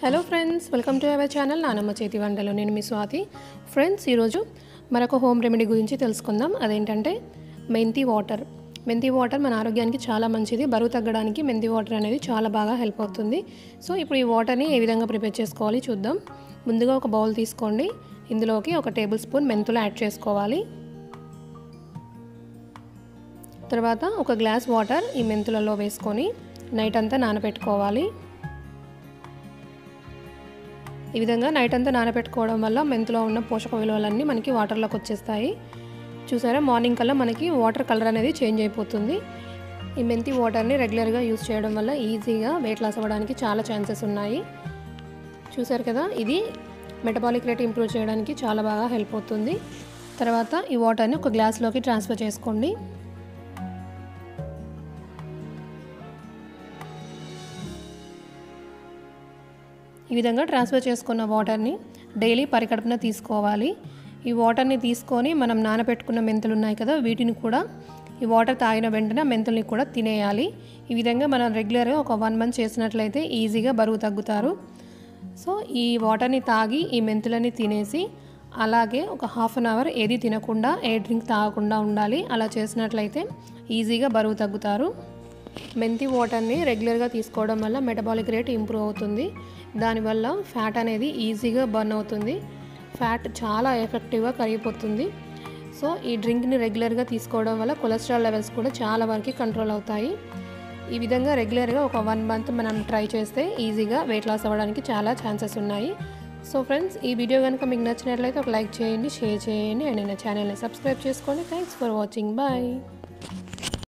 hello friends welcome to our channel నానమ్మ చేతి వంటలు నేను మీ స్వాతి ఫ్రెండ్స్ ఈరోజు మరొక హోమ్ రెమెడీ గురించి తెలుసుకుందాం అదేంటంటే మెంతి వాటర్ మెంతి వాటర్ మన ఆరోగ్యానికి చాలా మంచిది బరువు తగ్గడానికి మెంతి వాటర్ అనేది చాలా బాగా హెల్ప్ అవుతుంది సో ఇప్పుడు ఈ వాటర్ని ఏ విధంగా ప్రిపేర్ చేసుకోవాలి చూద్దాం ముందుగా ఒక బౌల్ తీసుకోండి ఇందులోకి ఒక టేబుల్ స్పూన్ మెంతులు యాడ్ చేసుకోవాలి తర్వాత ఒక గ్లాస్ వాటర్ ఈ మెంతులలో వేసుకొని నైట్ అంతా నానబెట్టుకోవాలి ఈ విధంగా నైట్ అంతా నానబెట్టుకోవడం వల్ల మెంతులో ఉన్న పోషక విలువలన్నీ మనకి వాటర్లోకి వచ్చేస్తాయి చూసారా మార్నింగ్ కల్లా మనకి వాటర్ కలర్ అనేది చేంజ్ అయిపోతుంది ఈ మెంతి వాటర్ని రెగ్యులర్గా యూస్ చేయడం వల్ల ఈజీగా వెయిట్ లాస్ అవ్వడానికి చాలా ఛాన్సెస్ ఉన్నాయి చూసారు కదా ఇది మెటబాలిక్ రేట్ ఇంప్రూవ్ చేయడానికి చాలా బాగా హెల్ప్ అవుతుంది తర్వాత ఈ వాటర్ని ఒక గ్లాస్లోకి ట్రాన్స్ఫర్ చేసుకోండి ఈ విధంగా ట్రాన్స్ఫర్ చేసుకున్న వాటర్ని డైలీ పరికడుపున తీసుకోవాలి ఈ వాటర్ని తీసుకొని మనం నానబెట్టుకున్న మెంతులు ఉన్నాయి కదా వీటిని కూడా ఈ వాటర్ తాగిన వెంటనే మెంతుల్ని కూడా తినేయాలి ఈ విధంగా మనం రెగ్యులర్గా ఒక వన్ మంత్ చేసినట్లయితే ఈజీగా బరువు తగ్గుతారు సో ఈ వాటర్ని తాగి ఈ మెంతులని తినేసి అలాగే ఒక హాఫ్ అన్ అవర్ ఏది తినకుండా ఏ డ్రింక్ తాగకుండా ఉండాలి అలా చేసినట్లయితే ఈజీగా బరువు తగ్గుతారు మెంతి వాటర్ని రెగ్యులర్గా తీసుకోవడం వల్ల మెటబాలిక్ రేట్ ఇంప్రూవ్ అవుతుంది దానివల్ల ఫ్యాట్ అనేది ఈజీగా బర్న్ అవుతుంది ఫ్యాట్ చాలా ఎఫెక్టివ్గా కరిగిపోతుంది సో ఈ డ్రింక్ని రెగ్యులర్గా తీసుకోవడం వల్ల కొలెస్ట్రాల్ లెవెల్స్ కూడా చాలా వరకు కంట్రోల్ అవుతాయి ఈ విధంగా రెగ్యులర్గా ఒక వన్ మంత్ మనం ట్రై చేస్తే ఈజీగా వెయిట్ లాస్ అవ్వడానికి చాలా ఛాన్సెస్ ఉన్నాయి సో ఫ్రెండ్స్ ఈ వీడియో కనుక మీకు నచ్చినట్లయితే ఒక లైక్ చేయండి షేర్ చేయండి అండ్ నా ఛానల్ని సబ్స్క్రైబ్ చేసుకోండి థ్యాంక్స్ ఫర్ వాచింగ్ బాయ్